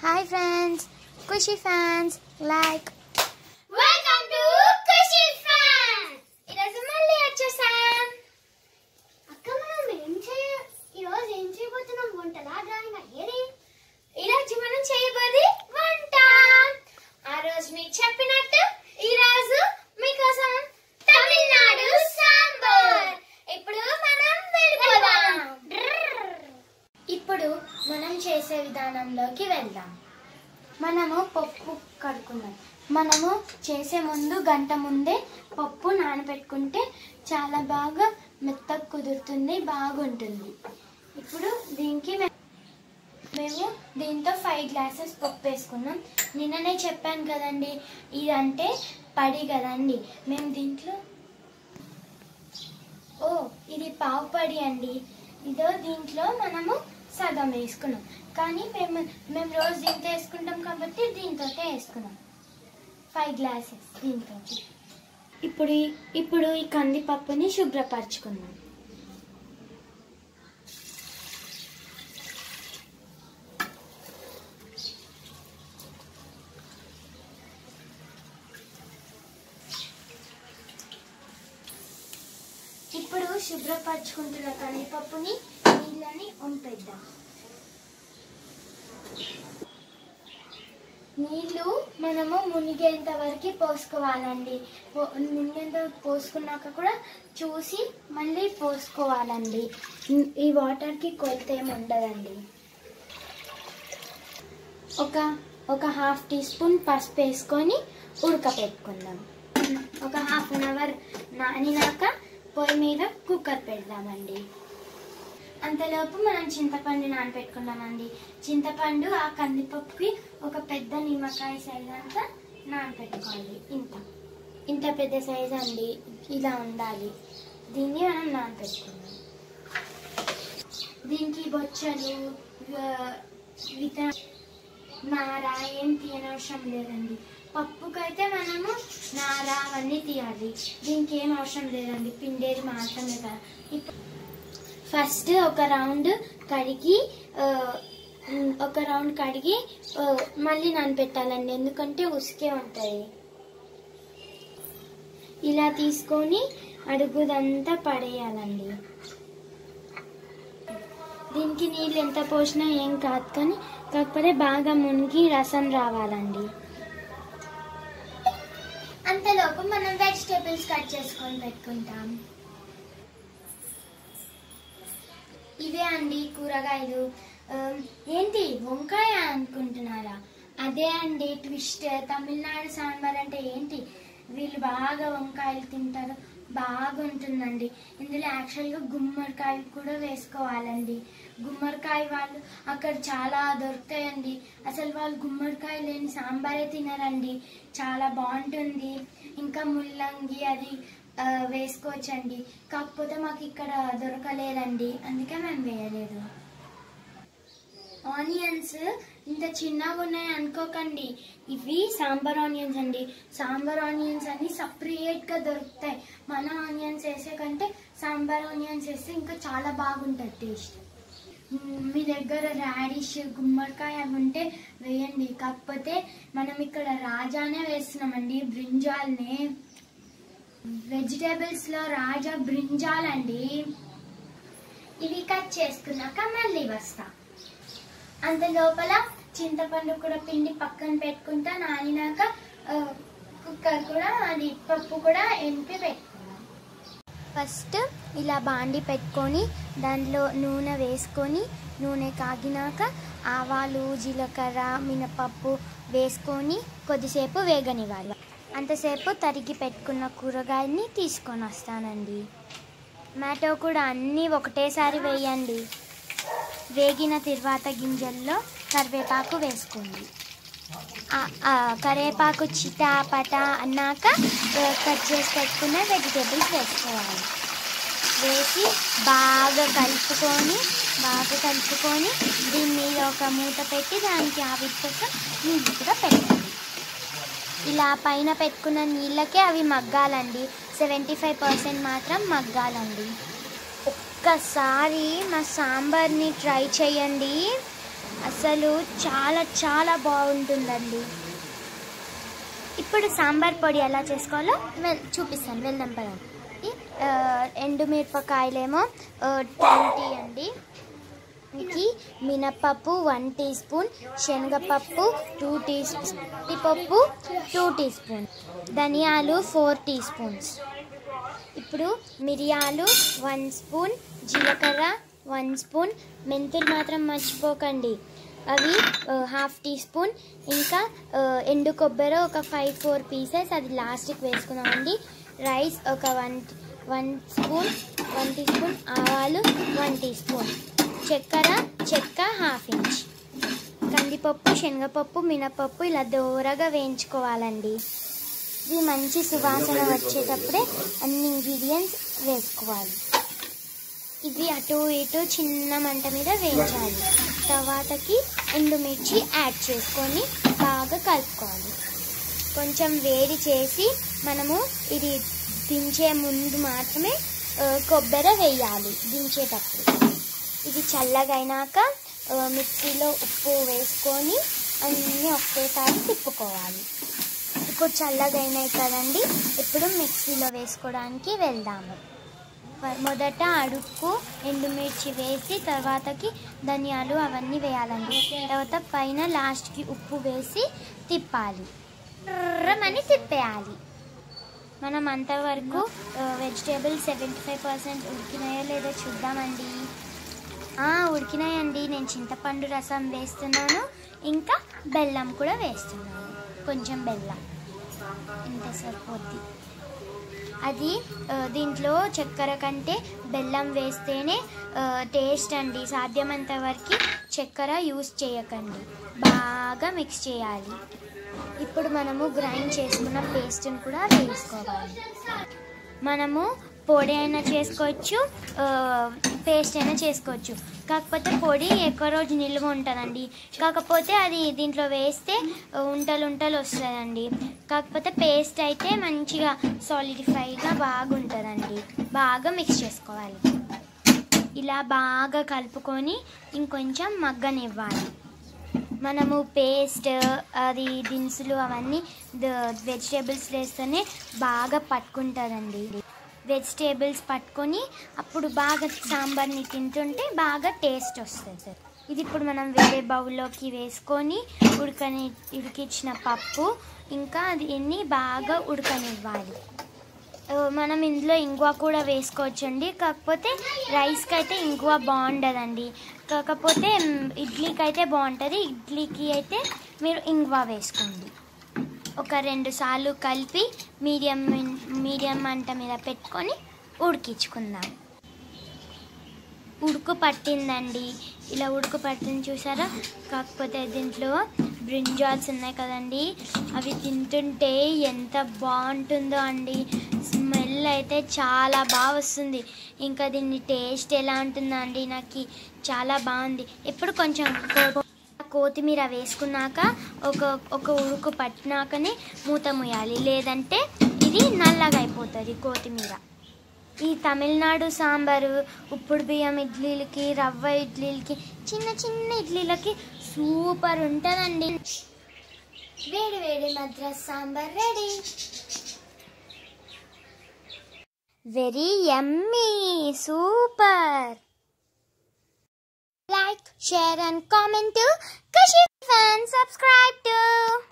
hi friends Khushi fans like welcome to Khushi fans ఈరోజు మళ్ళీ వచ్చేసాం అక్క మనం ఏం చేయ ఈరోజు ఏం చేయబోతున్నాం వంటలా డ్రాయింగ్ అయ్యేది ఈరోజు మనం చేయబోది వంట ఆ రోజు మీకు చెప్పినట్టు ఈ రోజు మీకోసం తమిళనాడు సాంబార్ ఇప్పుడు మనం వెళ్ళిపోదాం ఇప్పుడు మనం చేసే విధానంలోకి వెళ్దాం మనము పప్పు కడుక్కున్నాం మనము చేసే ముందు గంట ముందే పప్పు నానబెట్టుకుంటే చాలా బాగా మెత్తగా కుదురుతుంది బాగుంటుంది ఇప్పుడు దీనికి మే- మేము దీంతో ఫైవ్ గ్లాసెస్ పప్పు వేసుకున్నాం నిన్ననే చెప్పాను కదండి ఇదంటే పడి కదండి మేము దీంట్లో ఓ ఇది పావు పడి అండి ఇదో దీంట్లో మనము సగం వేసుకున్నాం కానీ మేము మేము రోజు దీంతో వేసుకుంటాం కాబట్టి దీంతో వేసుకున్నాం ఫైవ్ గ్లాసెస్ దీంతో ఇప్పుడు ఈ- ఇప్పుడు ఈ కందిపప్పుని శుభ్రపరచుకుందాం ఇప్పుడు శుభ్రపరచుకుంటున్న కందిపప్పుని నీళ్ళని ఉంపేద్దాం నీళ్ళు మనము మునిగేంత వరకు పోసుకోవాలండి పో- మునిగేంత వరకు పోసుకున్నాక కూడా చూసి మళ్ళీ పోసుకోవాలండి ఈ వాటర్కి కొలత ఏమి ఉండదండి ఒక ఒక హాఫ్ టీ స్పూన్ పసుపు వేసుకొని ఉడకపెట్టుకుందాం ఒక హాఫ్ అన్ అవర్ నానినాక పొయ్యి మీద కుక్కర్ పెడదామండి అంతలోపు మనం చింతపండు నానబెట్టుకున్నామండి చింతపండు ఆ కందిపప్పుకి ఒక పెద్ద నిమ్మకాయ సైజ్ అంతా నానబెట్టుకోవాలి ఇంత ఇంత పెద్ద సైజ్ అండి ఇలా ఉండాలి దీన్ని మనం నానబెట్టుకున్నాం దీనికి బొచ్చలు వ- విత నార ఏం తీయనవసరం లేదండి పప్పుకైతే మనము నార అవన్నీ తీయాలి దీనికి ఏం అవసరం లేదండి పిండేది మాత్రమే కదా ఇప్పుడు ఫస్ట్ ఒక రౌండ్ కడిగి ఆ, ఉమ్, ఒక రౌండ్ కడిగి ఆ, మళ్ళీ నానబెట్టాలండి ఎందుకంటే ఉసికే ఉంటుంది ఇలా తీసుకొని అడుగుదంతా పడేయాలండి దీనికి నీళ్ళు ఎంత పోసినా ఏం కాదు కానీ కాకపోతే బాగా మునిగి రసం రావాలండి అంతలోపు మనం వెజిటేబుల్స్ కట్ చేసుకొని పెట్టుకుంటాం ఇవే అండి కూరగాయలు ఆ, ఏంటి వంకాయ అనుకుంటున్నారా అదే అండి ట్విస్ట్ తమిళనాడు సాంబార్ అంటే ఏంటి వీళ్ళు బాగా వంకాయలు తింటారు బాగుంటుందండి ఇందులో యాక్చువల్గా గుమ్మడికాయలు కూడా వేసుకోవాలండి గుమ్మడికాయ వాళ్ళు అక్కడ చాలా దొరుకుతాయండి అసలు వాళ్ళు గుమ్మడికాయ లేని సాంబారే తినరండి చాలా బాగుంటుంది ఇంకా ముల్లంగి అది ఆ, వేసుకోవచ్చండి కాకపోతే మాకు ఇక్కడ దొరకలేదండి అందుకే మేము వేయలేదు ఆనియన్స్ ఇంత చిన్నగా ఉన్నాయి అనుకోకండి ఇవి సాంబార్ ఆనియన్స్ అండి సాంబార్ ఆనియన్స్ అన్ని సపరేట్ గా దొరుకుతాయి మన ఆనియన్స్ వేసే కంటే సాంబార్ ఆనియన్స్ వేస్తే ఇంకా చాలా బాగుంటుంది టేస్ట్ మ్మ్, మీ దగ్గర రాడిష్ గుమ్మడికాయ అవి ఉంటే వేయండి కాకపోతే మనం ఇక్కడ రాజానే వేస్తున్నామండి బ్రింజాల్ని వెజిటేబుల్స్ లో రాజా బ్రింజాల్ అండి ఇవి కట్ చేసుకున్నాక మళ్ళీ వస్తా అంత లోపల చింతపండు కూడా పిండి పక్కన పెట్టుకుంటా నానినాక ఆ, కుక్కర్ కూడా అది పప్పు కూడా ఎనిపి పెట్టుకున్నాం ఫస్ట్ ఇలా బాండి పెట్టుకొని దాంట్లో నూనె వేసుకొని నూనె కాగినాక ఆవాలు జీలకర్ర మినపప్పు వేసుకొని కొద్దిసేపు వేగనివ్వాలి అంతసేపు తరిగి పెట్టుకున్న కూరగాయల్ని తీసుకొని వస్తానండి టమాటో కూడా అన్నీ ఒకటేసారి వేయండి వేగిన తర్వాత గింజల్లో కరివేపాకు వేసుకోండి ఆ- ఆ కరివేపాకు చిటా పట అన్నాక ఆ, కట్ చేసి పెట్టుకున్న వెజిటేబుల్స్ వేసుకోవాలి వేసి బాగా కలుపుకొని బాగా కలుపుకొని దీని మీద ఒక మూత పెట్టి దానికి ఆవిరి కోసం నీళ్ళు కూడా పెట్టాలి ఇలా పైన పెట్టుకున్న నీళ్ళకే అవి మగ్గాలండి సెవెంటీ ఫైవ్ పర్సెంట్ మాత్రం మగ్గాలండి ఒక్కసారి మా సాంబార్ని ట్రై చేయండి అసలు చాలా చాలా బాగుంటుందండి ఇప్పుడు సాంబార్ పొడి ఎలా చేసుకోవాలో వెల్ చూపిస్తాను వెళ్దాం పదం ఎండుమిరపకాయలేమో ట్వంటీ అండి ఇంకి మినపప్పు వన్ టీ స్పూన్ శనగపప్పు టూ టీ పప్పు టూ టీ స్పూన్ ధనియాలు ఫోర్ టీ స్పూన్స్ ఇప్పుడు మిరియాలు వన్ స్పూన్ జీలకర్ర వన్ స్పూన్ మెంతులు మాత్రం మర్చిపోకండి అవి హాఫ్ టీ స్పూన్ ఇంకా ఆ, ఎండు కొబ్బరి ఒక ఫైవ్ ఫోర్ పీసెస్ అది లాస్ట్కి వేసుకున్నామండి రైస్ ఒక one one spoon one teaspoon ఆవాలు వన్ టీ స్పూన్ చక్కెర చెక్క హాఫ్ ఇంచ్ కందిపప్పు శనగపప్పు మినపప్పు ఇలా దోరగా వేయించుకోవాలండి ఇది మంచి సువాసన వచ్చేటప్పుడే అన్ని ఇంగ్రీడియంట్స్ వేసుకోవాలి ఇవి అటు ఇటు చిన్న మంట మీద వేయించాలి తర్వాతకి ఎండుమిర్చి యాడ్ చేసుకొని బాగా కలుపుకోవాలి కొంచెం వేడి చేసి మనము ఇది దించే ముందు మాత్రమే ఆ, కొబ్బరి వేయాలి దించేటప్పుడు ఇది చల్లగైనాక ఆ, మిక్సీలో ఉప్పు వేసుకొని అన్నీ ఒకేసారి తిప్పుకోవాలి ఇప్పుడు చల్లగైనాయి కదండి ఇప్పుడు మిక్సీలో వేసుకోవడానికి వెళ్దాము మొదట అడుక్కు ఎండుమిర్చి వేసి తర్వాతకి ధనియాలు అవన్నీ వేయాలండి తర్వాత పైన లాస్ట్కి ఉప్పు వేసి తిప్పాలి రమని తిప్పేయాలి మనం అంతవరకు వెజిటేబుల్ సెవెంటీ ఫైవ్ పర్సెంట్ ఉడికినాయో లేదో చూద్దామండి ఆ, ఉడికినాయండి నేను చింతపండు రసం వేస్తున్నాను ఇంకా బెల్లం కూడా వేస్తున్నాను కొంచెం బెల్లం ఇంత సరిపోద్ది అది ఆ, దీంట్లో చక్కెర కంటే బెల్లం వేస్తేనే ఆ, టేస్ట్ అండి సాధ్యమంత వరకు చక్కెర యూస్ చేయకండి బాగా మిక్స్ చేయాలి ఇప్పుడు మనము గ్రైండ్ చేసుకున్న పేస్ట్ని కూడా వేసుకోవాలి మనము పొడి అయినా చేసుకోవచ్చు ఆ, పేస్ట్ అయినా చేసుకోవచ్చు కాకపోతే పొడి ఎక్కువ రోజు నిల్వ ఉంటుందండి కాకపోతే అది దీంట్లో వేస్తే ఆ, ఉంటలు ఉంటలు వస్తుందండి కాకపోతే పేస్ట్ అయితే మంచిగా సాలిడిఫైగా బాగుంటుందండి బాగా మిక్స్ చేసుకోవాలి ఇలా బాగా కలుపుకొని ఇంకొంచెం మగ్గనివ్వాలి మనము పేస్ట్ అది దినుసులు అవన్నీ వెజిటేబుల్స్ వేస్తేనే బాగా పట్టుకుంటుందండి వెజిటేబుల్స్ పట్టుకొని అప్పుడు బాగా సాంబార్ని తింటుంటే బాగా టేస్ట్ వస్తుంది ఇది ఇప్పుడు మనం వేరే బౌల్లోకి వేసుకొని ఉడకని ఉడికించిన పప్పు ఇంకా దీన్ని బాగా ఉడకనివ్వాలి ఆ, మనం ఇందులో ఇంగువ కూడా వేసుకోవచ్చండి కాకపోతే రైస్కి అయితే ఇంగువ బాగుండదండి కాకపోతే మ్, ఇడ్లీకి అయితే బాగుంటుంది ఇడ్లీకి అయితే మీరు ఇంగువ వేసుకోండి ఒక రెండు సార్లు కలిపి మీడియం మీడియం మంట మీద పెట్టుకొని ఉడికించుకుందాం ఉడుకు పట్టిందండి ఇలా ఉడుకు పట్టింది చూసారా కాకపోతే దీంట్లో బ్రింజాల్స్ ఉన్నాయి కదండి అవి తింటుంటే ఎంత బాగుంటుందో అండి స్మెల్ అయితే చాలా బాగా వస్తుంది ఇంకా దీన్ని టేస్ట్ ఎలా ఉంటుందో అండి నాకు చాలా బాగుంది ఇప్పుడు కొంచెం కో- కొత్తిమీర వేసుకున్నాక ఒక ఒక ఉడుకు పట్టినాకనే మూత ముయాలి లేదంటే ఇది నల్లగా అయిపోతుంది కొత్తిమీర ఈ తమిళనాడు సాంబారు ఉప్పుడు బియ్యం ఇడ్లీలకి రవ్వ ఇడ్లీలకి చిన్న చిన్న ఇడ్లీలకి సూపర్ ఉంటుందండి వేడి వేడి Madras sambar ready very yummy super like share and comment to కషి ఫ్యాన్ సబ్స్క్రైబ్ టు